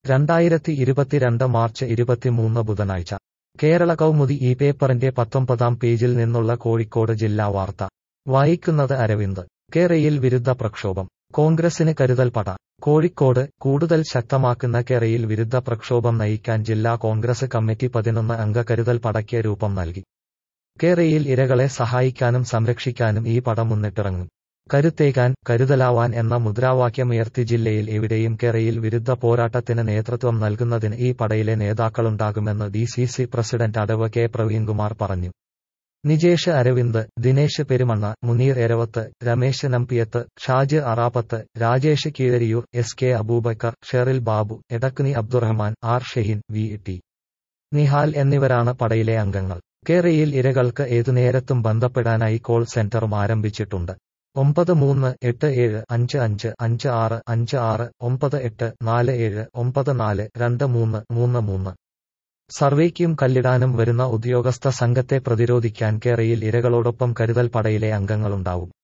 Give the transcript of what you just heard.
രണ്ടായിരത്തി ഇരുപത്തിരണ്ട് മാർച്ച് ഇരുപത്തിമൂന്ന് ബുധനാഴ്ച കേരള കൗമുദി ഈ പേപ്പറിന്റെ പത്തൊമ്പതാം പേജിൽ നിന്നുള്ള കോഴിക്കോട് ജില്ലാ വാർത്ത വായിക്കുന്നത് അരവിന്ദ് കേരയിൽ വിരുദ്ധ പ്രക്ഷോഭം കോൺഗ്രസിന് കരുതൽ പട കോഴിക്കോട് കൂടുതൽ ശക്തമാക്കുന്ന കേരയിൽ വിരുദ്ധ പ്രക്ഷോഭം നയിക്കാൻ ജില്ലാ കോൺഗ്രസ് കമ്മിറ്റി പതിനൊന്ന് അംഗ കരുതൽ പടയ്ക്ക് രൂപം നൽകി കേരയിൽ ഇരകളെ സഹായിക്കാനും സംരക്ഷിക്കാനും ഈ പട മുന്നിട്ടിറങ്ങും കരുത്തേകാൻ കരുതലാവാൻ എന്ന മുദ്രാവാക്യമുയർത്തി ജില്ലയിൽ എവിടെയും കേരയിൽ വിരുദ്ധ പോരാട്ടത്തിന് നേതൃത്വം നൽകുന്നതിന് ഈ പടയിലെ നേതാക്കളുണ്ടാകുമെന്ന് ഡി സി സി പ്രസിഡന്റ് അടവ് കെ പ്രവീൺകുമാർ പറഞ്ഞു Nijesh Aravind Dinesh Perumanna Muneer Eravath Ramesh Nambiyath Shaj Arappath Rajesh Keezhariyur S K Aboobacker Sheril Babu Edakkuni Abdurahman R Shehin V T Nihal എന്നിവരാണ് പടയിലെ അംഗങ്ങൾ കേരയിൽ ഇരകൾക്ക് ഏതുനേരത്തും ബന്ധപ്പെടാനായി കോൾ സെന്ററും ആരംഭിച്ചിട്ടുണ്ട് ഒമ്പത് മൂന്ന് എട്ട് ഏഴ് അഞ്ച് അഞ്ച് അഞ്ച് ആറ് അഞ്ച് ആറ് ഒമ്പത് എട്ട് നാല് ഏഴ് ഒമ്പത് നാല് രണ്ട് മൂന്ന് മൂന്ന് മൂന്ന് സർവേക്കും കല്ലിടാനും വരുന്ന ഉദ്യോഗസ്ഥ സംഘത്തെ പ്രതിരോധിക്കാൻ കേരയിൽ ഇരകളോടൊപ്പം കരുതൽ പടയിലെ അംഗങ്ങളുണ്ടാവും